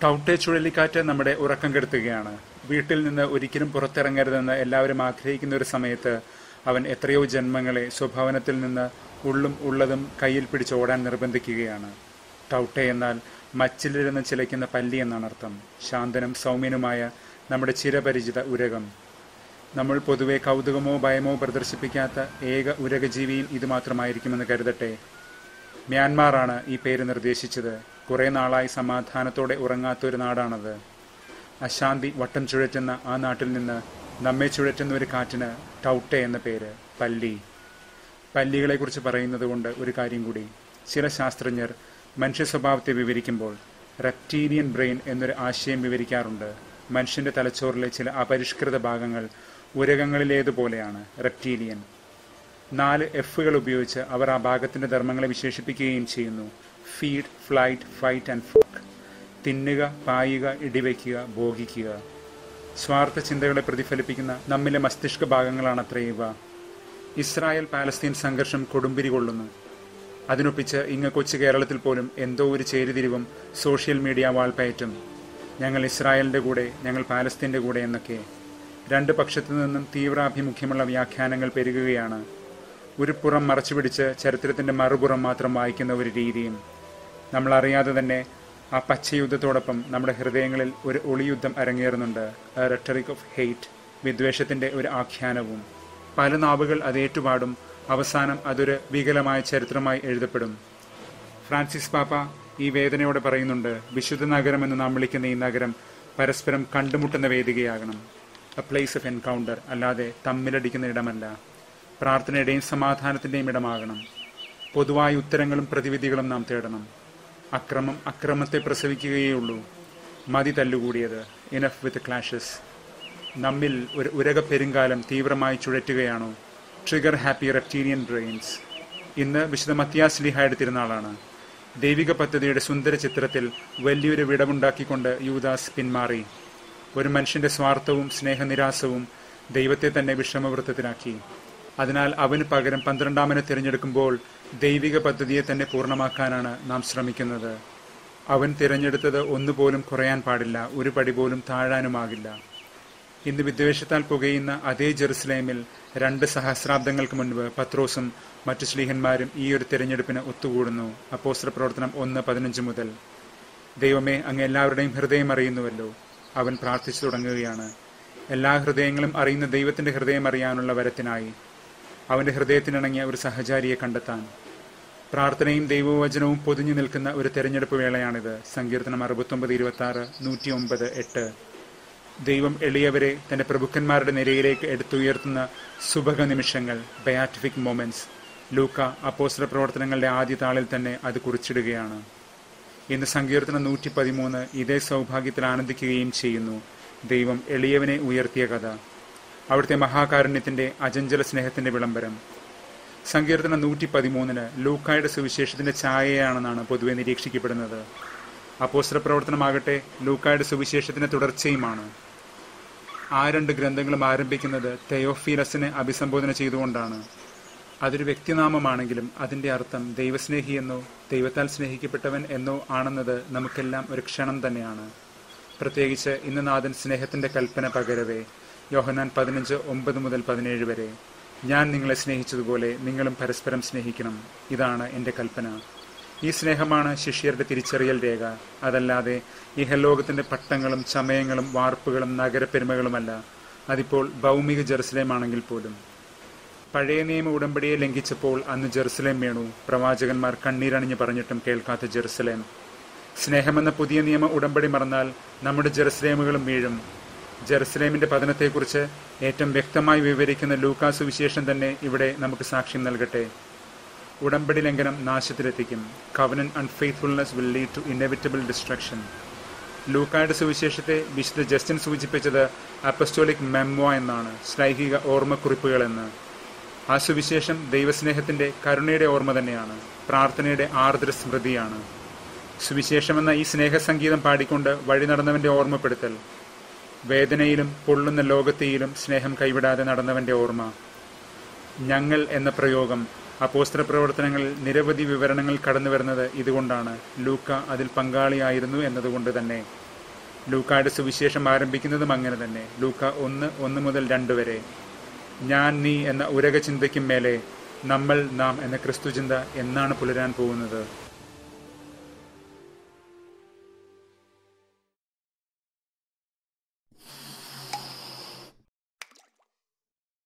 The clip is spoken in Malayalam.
ടൗട്ടെ ചുഴലിക്കാറ്റ് നമ്മുടെ ഉറക്കം കെടുത്തുകയാണ് വീട്ടിൽ നിന്ന് ഒരിക്കലും പുറത്തിറങ്ങരുതെന്ന് എല്ലാവരും ആഗ്രഹിക്കുന്ന ഒരു സമയത്ത് അവൻ എത്രയോ ജന്മങ്ങളെ സ്വഭവനത്തിൽ നിന്ന് ഉള്ളും ഉള്ളതും കയ്യിൽ പിടിച്ച് ഓടാൻ നിർബന്ധിക്കുകയാണ് ടൗട്ടെ എന്നാൽ മച്ചിലിരുന്ന് ചിലയ്ക്കുന്ന പല്ലി എന്നാണ് അർത്ഥം ശാന്തനും സൗമ്യനുമായ നമ്മുടെ ചിരപരിചിത ഉരകം നമ്മൾ പൊതുവെ കൗതുകമോ ഭയമോ പ്രദർശിപ്പിക്കാത്ത ഏക ഉരകജീവിയും ഇത് മാത്രമായിരിക്കുമെന്ന് കരുതട്ടെ മ്യാൻമാറാണ് ഈ പേര് നിർദ്ദേശിച്ചത് കുറെ നാളായി സമാധാനത്തോടെ ഉറങ്ങാത്ത ഒരു നാടാണത് അശാന്തി വട്ടം ചുഴറ്റുന്ന ആ നാട്ടിൽ നിന്ന് നമ്മെ ചുഴറ്റുന്ന ഒരു കാറ്റിന് ടൗട്ടെ എന്ന പേര് പല്ലി പല്ലികളെക്കുറിച്ച് പറയുന്നത് കൊണ്ട് ഒരു കാര്യം കൂടി ചില ശാസ്ത്രജ്ഞർ മനുഷ്യ സ്വഭാവത്തെ വിവരിക്കുമ്പോൾ റെപ്റ്റീരിയൻ ബ്രെയിൻ എന്നൊരു ആശയം വിവരിക്കാറുണ്ട് മനുഷ്യന്റെ തലച്ചോറിലെ ചില അപരിഷ്കൃത ഭാഗങ്ങൾ ഉരകങ്ങളിലേതുപോലെയാണ് റെപ്റ്റീലിയൻ നാല് എഫുകൾ ഉപയോഗിച്ച് അവർ ആ ഭാഗത്തിന്റെ ധർമ്മങ്ങളെ വിശേഷിപ്പിക്കുകയും ചെയ്യുന്നു feed flight fight and fuck തിന്നുക പായുക ഇടിവയ്ക്കുക ഭോഗിക്കുക സ്വാർത്ഥ ചിന്തകളെ പ്രതിഫലിപ്പിക്കുന്ന നമ്മിലെ മസ്തിഷ്ക ഭാഗങ്ങളാണത്രേ ഇവ ഇസ്രായേൽ പാലസ്തീൻ സംഘർഷം കൊടുമ്പിരി കൊള്ളുന്നു അതിനൊപ്പിച്ച് ഇങ്ങ് കൊച്ചു കേരളത്തിൽ പോലും എന്തോ ഒരു ചേരിതിരിവും സോഷ്യൽ മീഡിയ വാൾപ്പയറ്റും ഞങ്ങൾ ഇസ്രായേലിന്റെ കൂടെ ഞങ്ങൾ പാലസ്തീന്റെ കൂടെ എന്നൊക്കെ രണ്ട് പക്ഷത്തു നിന്നും തീവ്രാഭിമുഖ്യമുള്ള വ്യാഖ്യാനങ്ങൾ പെരുകുകയാണ് ഒരു പുറം മറച്ചുപിടിച്ച് ചരിത്രത്തിന്റെ മറുപുറം മാത്രം വായിക്കുന്ന ഒരു രീതിയും നമ്മൾ അറിയാതെ തന്നെ ആ പച്ചയുദ്ധത്തോടൊപ്പം നമ്മുടെ ഹൃദയങ്ങളിൽ ഒരു ഒളിയുദ്ധം അരങ്ങേറുന്നുണ്ട് റെട്ടറിക് ഓഫ് ഹെയ്റ്റ് വിദ്വേഷത്തിന്റെ ഒരു ആഖ്യാനവും പല നാവുകൾ അത് ഏറ്റുപാടും അവസാനം അതൊരു വികലമായ ചരിത്രമായി എഴുതപ്പെടും ഫ്രാൻസിസ് പാപ്പ ഈ വേദനയോടെ പറയുന്നുണ്ട് വിശുദ്ധ നഗരം എന്ന് നാം വിളിക്കുന്ന ഈ നഗരം പരസ്പരം കണ്ടുമുട്ടുന്ന വേദികയാകണം എ പ്ലേസ് ഓഫ് എൻകൗണ്ടർ അല്ലാതെ തമ്മിലടിക്കുന്ന ഇടമല്ല പ്രാർത്ഥനയുടെയും സമാധാനത്തിന്റെയും ഇടമാകണം പൊതുവായ ഉത്തരങ്ങളും പ്രതിവിധികളും നാം തേടണം അക്രമം അക്രമത്തെ പ്രസവിക്കുകയുള്ളൂ മതി തല്ലുകൂടിയത് ഇനഫ് വിത്ത് ക്ലാഷസ് നമ്മിൽ ഒരു ഉരക പെരുങ്കാലം തീവ്രമായി ചുഴറ്റുകയാണോ ട്രിഗർ ഹാപ്പി റെപ്റ്റീരിയൻ ബ്രെയിൻസ് ഇന്ന് വിശുദ്ധ മത്യാസ്ലിഹായുടെ തിരുനാളാണ് ദൈവിക പദ്ധതിയുടെ സുന്ദര ചിത്രത്തിൽ വലിയൊരു വിടവുണ്ടാക്കിക്കൊണ്ട് യൂദാസ് പിന്മാറി ഒരു മനുഷ്യന്റെ സ്വാർത്ഥവും സ്നേഹനിരാസവും ദൈവത്തെ തന്നെ വിഷമവൃത്തത്തിലാക്കി അതിനാൽ അവന് പകരം പന്ത്രണ്ടാമനെ തിരഞ്ഞെടുക്കുമ്പോൾ ദൈവിക പദ്ധതിയെ തന്നെ പൂർണ്ണമാക്കാനാണ് നാം ശ്രമിക്കുന്നത് അവൻ തിരഞ്ഞെടുത്തത് ഒന്നുപോലും കുറയാൻ പാടില്ല ഒരു പടി പോലും താഴാനുമാകില്ല ഇന്ന് വിദ്വേഷത്താൽ പുകയുന്ന അതേ ജെറുസലേമിൽ രണ്ട് സഹസ്രാബ്ദങ്ങൾക്ക് മുൻപ് പത്രോസും മറ്റു ശ്ലീഹന്മാരും ഈ ഒരു തിരഞ്ഞെടുപ്പിന് ഒത്തുകൂടുന്നു അപ്പോസ്ത്ര പ്രവർത്തനം ഒന്ന് പതിനഞ്ച് മുതൽ ദൈവമേ അങ്ങ് എല്ലാവരുടെയും ഹൃദയം അറിയുന്നുവല്ലോ അവൻ പ്രാർത്ഥിച്ചു തുടങ്ങുകയാണ് എല്ലാ ഹൃദയങ്ങളും അറിയുന്ന ദൈവത്തിന്റെ ഹൃദയം അറിയാനുള്ള വരത്തിനായി അവന്റെ ഹൃദയത്തിനിണങ്ങിയ ഒരു സഹചാരിയെ കണ്ടെത്താൻ പ്രാർത്ഥനയും ദൈവവചനവും പൊതിഞ്ഞു നിൽക്കുന്ന ഒരു തെരഞ്ഞെടുപ്പ് വേളയാണിത് സങ്കീർത്തനം അറുപത്തൊമ്പത് ഇരുപത്തി ആറ് നൂറ്റി ഒമ്പത് എട്ട് ദൈവം എളിയവരെ തന്റെ പ്രഭുക്കന്മാരുടെ നിരയിലേക്ക് എടുത്തുയർത്തുന്ന സുഭഗ നിമിഷങ്ങൾ ബയാറ്റിഫിക് മൊമെന്റ്സ് ലൂക്ക അപ്പോസ്റ്റർ പ്രവർത്തനങ്ങളുടെ ആദ്യ താളിൽ തന്നെ അത് കുറിച്ചിടുകയാണ് ഇന്ന് സങ്കീർത്തനം നൂറ്റി പതിമൂന്ന് ഇതേ സൗഭാഗ്യത്തിൽ ആനന്ദിക്കുകയും ചെയ്യുന്നു ദൈവം എളിയവനെ ഉയർത്തിയ കഥ അവിടുത്തെ മഹാകാരുണ്യത്തിന്റെ അജഞ്ചല സ്നേഹത്തിന്റെ വിളംബരം സങ്കീർത്തനം നൂറ്റി പതിമൂന്നിന് ലൂക്കായുടെ സുവിശേഷത്തിന്റെ ഛായയാണെന്നാണ് പൊതുവെ നിരീക്ഷിക്കപ്പെടുന്നത് അപ്പോസ്ത്ര പ്രവർത്തനമാകട്ടെ ലൂക്കായുടെ സുവിശേഷത്തിന്റെ തുടർച്ചയുമാണ് ആ രണ്ട് ഗ്രന്ഥങ്ങളും ആരംഭിക്കുന്നത് തെയോഫീലസിനെ അഭിസംബോധന ചെയ്തുകൊണ്ടാണ് അതൊരു വ്യക്തിനാമമാണെങ്കിലും അതിന്റെ അർത്ഥം ദൈവസ്നേഹി എന്നോ ദൈവത്താൽ സ്നേഹിക്കപ്പെട്ടവൻ എന്നോ ആണെന്നത് നമുക്കെല്ലാം ഒരു ക്ഷണം തന്നെയാണ് പ്രത്യേകിച്ച് ഇന്ന് നാഥൻ സ്നേഹത്തിന്റെ കൽപ്പന പകരവേ യോഹനാൻ പതിനഞ്ച് ഒമ്പത് മുതൽ പതിനേഴ് വരെ ഞാൻ നിങ്ങളെ സ്നേഹിച്ചതുപോലെ നിങ്ങളും പരസ്പരം സ്നേഹിക്കണം ഇതാണ് എൻ്റെ കൽപ്പന ഈ സ്നേഹമാണ് ശിഷ്യരുടെ തിരിച്ചറിയൽ രേഖ അതല്ലാതെ ഇഹലോകത്തിന്റെ പട്ടങ്ങളും ചമയങ്ങളും വാർപ്പുകളും നഗരപ്പെരുമകളുമല്ല അതിപ്പോൾ ഭൗമിക ജെറുസലേമാണെങ്കിൽ പോലും പഴയ നിയമ ഉടമ്പടിയെ ലംഘിച്ചപ്പോൾ അന്ന് ജെറുസലേം വീണു പ്രവാചകന്മാർ കണ്ണീരണിഞ്ഞ് പറഞ്ഞിട്ടും കേൾക്കാത്ത ജെറുസലേം സ്നേഹമെന്ന പുതിയ നിയമ ഉടമ്പടി മറന്നാൽ നമ്മുടെ ജെറുസലേമുകളും വീഴും ജെറുസലേമിന്റെ പതനത്തെക്കുറിച്ച് ഏറ്റവും വ്യക്തമായി വിവരിക്കുന്ന ലൂക്കാസ് വിശേഷം തന്നെ ഇവിടെ നമുക്ക് സാക്ഷ്യം നൽകട്ടെ ഉടമ്പടി ലംഘനം നാശത്തിലെത്തിക്കും covenant unfaithfulness will lead to inevitable destruction ലൂക്കായുടെ സുവിശേഷത്തെ വിശുദ്ധ ജസ്റ്റിൻ സൂചിപ്പിച്ചത് അപ്പസ്റ്റോളിക് മെമ്മോ എന്നാണ് ശ്ലൈഹിക ഓർമ്മക്കുറിപ്പുകൾ എന്ന് ആ സുവിശേഷം ദൈവസ്നേഹത്തിന്റെ കരുണയുടെ ഓർമ്മ തന്നെയാണ് പ്രാർത്ഥനയുടെ ആർദ്ര സ്മൃതിയാണ് സുവിശേഷമെന്ന ഈ സ്നേഹസംഗീതം പാടിക്കൊണ്ട് വഴി നടന്നവന്റെ ഓർമ്മപ്പെടുത്തൽ വേദനയിലും പൊള്ളുന്ന ലോകത്തെയിലും സ്നേഹം കൈവിടാതെ നടന്നവന്റെ ഓർമ്മ ഞങ്ങൾ എന്ന പ്രയോഗം അപ്പോസ്ത്ര പ്രവർത്തനങ്ങളിൽ നിരവധി വിവരണങ്ങൾ കടന്നു വരുന്നത് ഇതുകൊണ്ടാണ് ലൂക്ക അതിൽ പങ്കാളിയായിരുന്നു എന്നതുകൊണ്ട് തന്നെ ലൂക്കായുടെ സുവിശേഷം ആരംഭിക്കുന്നതും അങ്ങനെ തന്നെ ലൂക്ക ഒന്ന് ഒന്ന് മുതൽ രണ്ട് വരെ ഞാൻ നീ എന്ന ഉരക ചിന്തയ്ക്കും മേലെ നമ്മൾ നാം എന്ന ക്രിസ്തുചിന്ത എന്നാണ് പുലരാൻ പോകുന്നത്